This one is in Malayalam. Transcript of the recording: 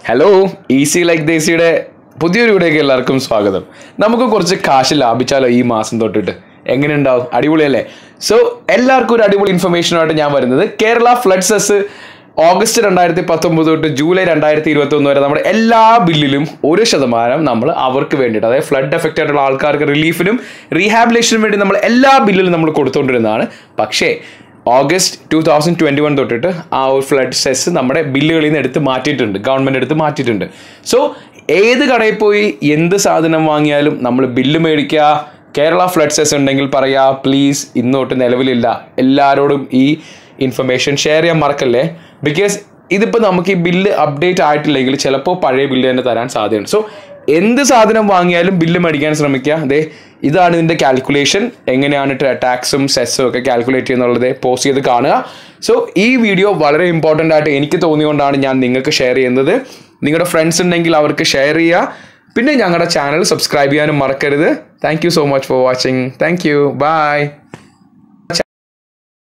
ഹലോ ഈസി ലൈക്ക് ദേശിയുടെ പുതിയൊരു വീഡിയോക്ക് എല്ലാവർക്കും സ്വാഗതം നമുക്ക് കുറച്ച് കാശ് ലാഭിച്ചാലോ ഈ മാസം തൊട്ടിട്ട് എങ്ങനെ ഉണ്ടാവും അടിപൊളിയല്ലേ സോ എല്ലാവർക്കും ഒരു അടിപൊളി ഇൻഫർമേഷനുമായിട്ട് ഞാൻ വരുന്നത് കേരള ഫ്ലഡ് സെസ് ഓഗസ്റ്റ് രണ്ടായിരത്തി പത്തൊമ്പത് തൊട്ട് ജൂലൈ രണ്ടായിരത്തി ഇരുപത്തി ഒന്ന് വരെ നമ്മുടെ എല്ലാ ബില്ലിലും ഒരു ശതമാനം നമ്മൾ അവർക്ക് വേണ്ടിയിട്ട് അതായത് ഫ്ലഡ് എഫക്റ്റ് ആയിട്ടുള്ള ആൾക്കാർക്ക് റിലീഫിനും റീഹാബിലേഷനും വേണ്ടി നമ്മൾ എല്ലാ ബില്ലിലും നമ്മൾ കൊടുത്തുകൊണ്ടിരുന്നതാണ് പക്ഷേ August two thousand twenty one തൊട്ടിട്ട് ആ ഒരു ഫ്ലഡ് സെസ് നമ്മുടെ ബില്ലുകളിൽ നിന്ന് എടുത്ത് മാറ്റിയിട്ടുണ്ട് ഗവൺമെൻറ് എടുത്ത് മാറ്റിയിട്ടുണ്ട് സോ ഏത് കടയിൽ പോയി എന്ത് സാധനം വാങ്ങിയാലും നമ്മൾ ബില്ല് മേടിക്കുക കേരള ഫ്ലഡ് സെസ് ഉണ്ടെങ്കിൽ പറയാ പ്ലീസ് ഇന്നോട്ട് നിലവിലില്ല എല്ലാവരോടും ഈ ഇൻഫർമേഷൻ ഷെയർ ചെയ്യാൻ മറക്കല്ലേ ബിക്കോസ് ഇതിപ്പോൾ നമുക്ക് ഈ ബില്ല് അപ്ഡേറ്റ് ആയിട്ടില്ലെങ്കിൽ ചിലപ്പോൾ പഴയ ബില്ല് തന്നെ തരാൻ സാധ്യതയുണ്ട് സോ എന്ത് സാധനം വാങ്ങിയാലും ബില്ല് മേടിക്കാൻ ശ്രമിക്കുക അതെ ഇതാണ് ഇതിൻ്റെ കാൽക്കുലേഷൻ എങ്ങനെയാണ് ടാക്സും സെസ്സും ഒക്കെ കാൽക്കുലേറ്റ് ചെയ്യുന്നുള്ളത് പോസ്റ്റ് ചെയ്ത് കാണുക സോ ഈ വീഡിയോ വളരെ ഇമ്പോർട്ടൻ്റ് ആയിട്ട് എനിക്ക് തോന്നിയുകൊണ്ടാണ് ഞാൻ നിങ്ങൾക്ക് ഷെയർ ചെയ്യുന്നത് നിങ്ങളുടെ ഫ്രണ്ട്സ് ഉണ്ടെങ്കിൽ അവർക്ക് ഷെയർ ചെയ്യുക പിന്നെ ഞങ്ങളുടെ ചാനൽ സബ്സ്ക്രൈബ് ചെയ്യാനും മറക്കരുത് thank you so much for watching thank you by